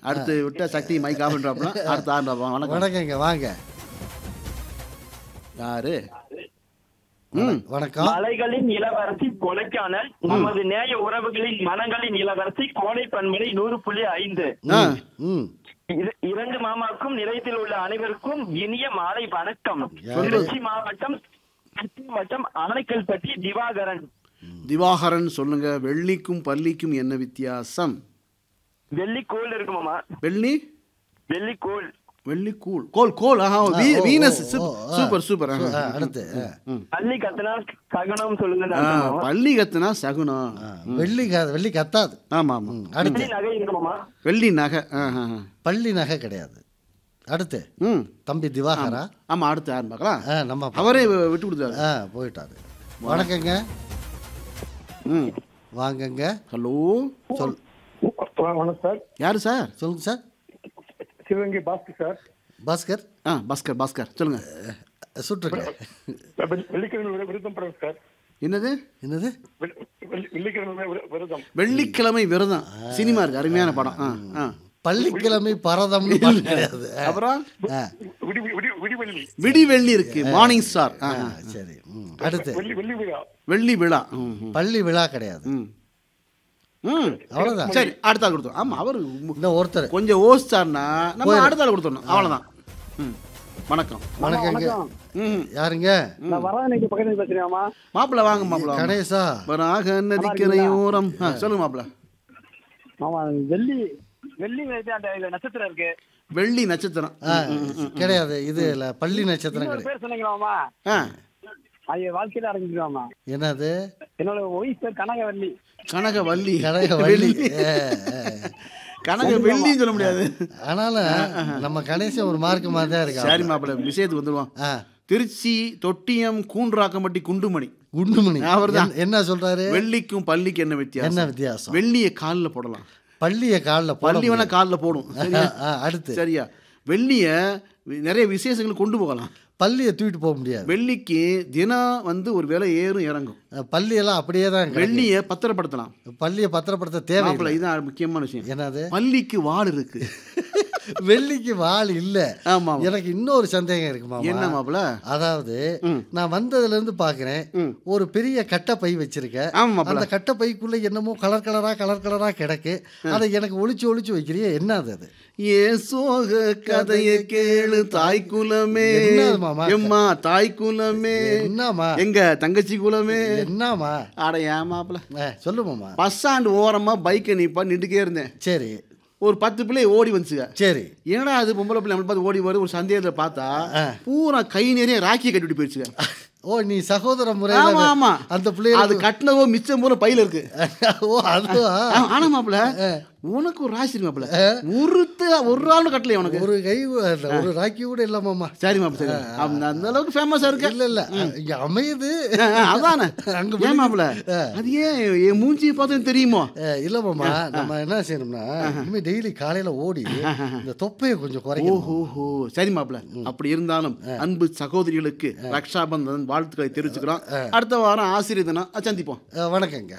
அடுத்து விட்ட சக்தி mic of பண்றாப்ல அடுத்து ஆன் வணக்கம் வணக்கங்க வாங்க யாரு வண- வணக்கம் மலைகளின் இளவரசி கொலைக்கானல் நமது நேய உறவுகளின் மனங்களின் இளவரசி கோடை பன்மலை நூறு புள்ளி ஐந்து ஆ, ம் இர- இரண்டு மாமாக்கும் நிலையத்தில் உள்ள அனைவருக்கும் இனிய மாலை வணக்கம் யாரு? திருச்சி மாவட்டம் திருச்சி மாவட்டம் அணைக்கல்பட்டி திவாகரன் திவாகரன் சொல்லுங்க வெள்ளிக்கும் பள்ளிக்கும் என்ன வித்தியாசம் வெள்ளி கோல் இருக்கு மாமா வெள்ளி வெள்ளி கோல் வெள்ளி கூழ் கோல் கோல் ஆஹா ஆ, வீ- ஓ, வீனஸ் ஓ, சூப்- ஓ, ஆ. சூப்பர் சூப்பர் ஆஹா. ஆ, அடுத்து ஆ. பள்ளி கத்தனா சகுனம் சொல்லுங்க ஆ, பள்ளி கத்துனா சகுனம் ஆ, வெள்ளி க வெள்ளி கத்தாது ஆமா ஆமா ம், அடுத்து வெள்ளி நகை இருக்கு மாமா வெள்ளி நகை ஆஹா, ஆஹா. பள்ளி நகை கிடையாது அடுத்து ம் தம்பி திவாகரா ஆமா அடுத்து யாருன்னு பார்க்கலாம் ஆ நம்ம அவரே வி- விட்டு கொடுத்தாரு ஆ போயிட்டாரு வணக்கங்க ம் வாங்கங்க ஹலோ சொல் வணக்கம் சார் யாரு சார் சொல்லுங்க சார் சிவகங்கை பாஸ்கர் சார் பாஸ்கர் ஆ பாஸ்கர் பாஸ்கர் சொல்லுங்க சுற்றுங்க வெள்ளி- வெள்ளிக்கிழமை விர- விரதம் படம் சார் என்னது என்னது வெள்ளி- வெள்ளி- வெள்ளிக்கிழமை விர- விரதம் வெள்ளிக்கிழமை விரதம் சினிமா இருக்கு அருமையான படம் ஆ ஆ பள்ளிக்கிழமை பரதம்னு பாட்டு கிடையாது அப்புறம் ஆ, விடி விடி விடிவெள்ளி விடி வெள்ளி இருக்கு மார்னிங் ஸ்டார் ஆ ஆ, சரி ம், அடுத்து வெள்ளி வெள்ளி விழா வெள்ளி விழா ம், ம், பள்ளி விழா கிடையாது ம் ம் அவ்வளவுதான் சரி அடுத்த ஆள் கொடுத்தோம் ஆமா அவர் இன்னும் ஒருத்தர் கொஞ்சம் ஓசிச்சார்னா நம்ம அடுத்த ஆள் கொடுத்துடணும் அவ்வளோதான் ம் வணக்கம் வணக்கங்க ம் யாருங்க நான் வரானைக்கு பக்கத்துல பேசுறேன் மாப்பிள்ள வாங்க மாப்பிள்ள வாங்க. கணேசா வராக நதிக்கரையோரம் ஆ, சொல்லுங்க மாப்பிள்ள ஆமா வெள்ளி வெள்ளி நட்சத்திரம் இருக்கு வெள்ளி நட்சத்திரம் ஆ, கிடையாது இது இல்ல பள்ளி நட்சத்திரம் கிடையாது பேர் சொன்னீங்களாமா ஆ அது வாழ்க்கையில அடைஞ்சிருவாமா என்னது என்னோட ஒய்ஃப் பேர் கனகவல்லி கனக வள்ளி கனக வள்ளி ஆ, ஆ. கனக வெள்ளின்னு சொல்ல முடியாது ஆனாலும் நம்ம கணேசன் ஒரு மார்க் மாதிரி தான் இருக்கா சரி மாப்பிள்ள விஷயத்துக்கு வந்துடுவோம் ஆ திருச்சி தொட்டியம் கூன்றாக்கம்பட்டி குண்டுமணி குண்டுமணி அவர்தான். என்ன- என்ன சொல்றாரு வெள்ளிக்கும் பள்ளிக்கு என்ன என்ன வித்தியாசம் வித்தியாசம் வெள்ளியை காலில் போடலாம் பள்ளிய காலில் போட பள்ளி வேணா காலில் போடும் சரியா ஆ, அடுத்து சரியா வெள்ளிய நிறைய விசேஷங்கள் கொண்டு போகலாம் பள்ளியை தூக்கிட்டு போக முடியாது வெள்ளிக்கு தினம் வந்து ஒரு விலை ஏறும் இறங்கும் பள்ளியெல்லாம் அப்படியே தான் கிடக்கு. வெள்ளியை பத்திரப்படுத்தலாம் பள்ளியை பத்திரப்படுத்த தேவை மாப்பிள்ள இதுதான் முக்கியமான விஷயம் என்னது பள்ளிக்கு வாள் இருக்கு வெள்ளிக்கு வாள் இல்ல ஆமா எனக்கு இன்னொரு சந்தேகம் இருக்கு என்ன மாமா மாப்பிள்ள அதாவது ம். நான் வந்ததுல இருந்து பாக்குறேன் ம். ஒரு பெரிய கட்டை பை வச்சிருக்கேன் ஆமா மாப்பிள்ள அந்த கட்டை பைக்குள்ள என்னமோ கலர் கலரா கலர் கலரா கிடக்கு அதை எனக்கு ஒளிச்சு ஒளிச்சு வைக்கிறியே என்ன அது அது ஏ சோக கதையை கேளு தாய் குலமே என்னது மாமா? எம்மா தாய் குலமே என்னமா எங்க தங்கச்சி குலமே என்னமா அட ஏன் மாப்பிள்ள ஆ, சொல்லு மாமா பஸ் ஸ்டாண்டு ஓரமா பைக்கை நிப்பா நின்றுக்கே இருந்தேன் சரி ஒரு பத்து பிள்ளை ஓடி வந்துச்சுங்க சரி என்னடா அது பொம்பளை பிள்ளை நம்மளை பார்த்து ஓடி வருது ஒரு சந்தேகத்தில் பார்த்தா ஆ. பூரா கை நிறைய ராக்கியை கட்டிட்டு போயிடுச்சுங்க ஓ நீ சகோதர முறை ஆமா ஆமா அந்த அது பிள்ளைகளுக்கு கட்டினவோ மிச்சம் பூரா பையில இருக்கு ஓ அதுவா ஆ, ஆனா மாப்பிள்ள உனக்கு ஒரு ராசி இருக்கு மாப்பிள்ள ஒருத்த ஒரு ஆள் கட்டல உனக்கு ஒரு கை அந்த ஒரு ராக்கி கூட இல்ல மாமா சரி மாப்பிள்ள சரி அந்த அந்த அளவுக்கு ஃபேமஸா இருக்கு இல்ல இல்ல இங்க அமையுது ஆ, ஆ, அதானே அங்க ஏன் மாப்பிள்ள அது ஏன் என் மூஞ்சி பார்த்து தெரியுமோ அஹ், இல்ல மாமா நம்ம என்ன செய்யணும்னா இனிமே டெய்லி காலையில ஓடி இந்த தொப்பையை கொஞ்சம் குறைக்கணும் ஓஹோ சரி மாப்பிள்ள அப்படி இருந்தாலும் அன்பு சகோதரிகளுக்கு ரக்ஷாபந்தன் வாழ்த்துக்களை தெரிவிச்சுக்கிறோம் அடுத்த வாரம் ஆசிரியர் தினம் அஹ், சந்திப்போம் அஹ், வணக்கங்க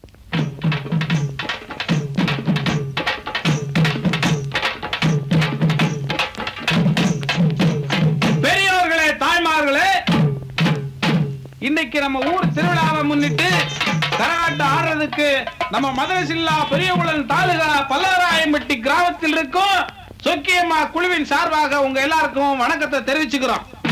பெரியவர்களே தாய்மார்களே இன்னைக்கு நம்ம ஊர் திருவிழாவை முன்னிட்டு கரகாட்டம் ஆடுறதுக்கு நம்ம மதுரசில்லா பெரியகுளம் தாலுகா பல்லவராயம்பட்டி கிராமத்தில் இருக்கும் சொக்கியம்மா குழுவின் சார்பாக உங்க எல்லாருக்கும் வணக்கத்தை தெரிவிச்சுக்கிறோம்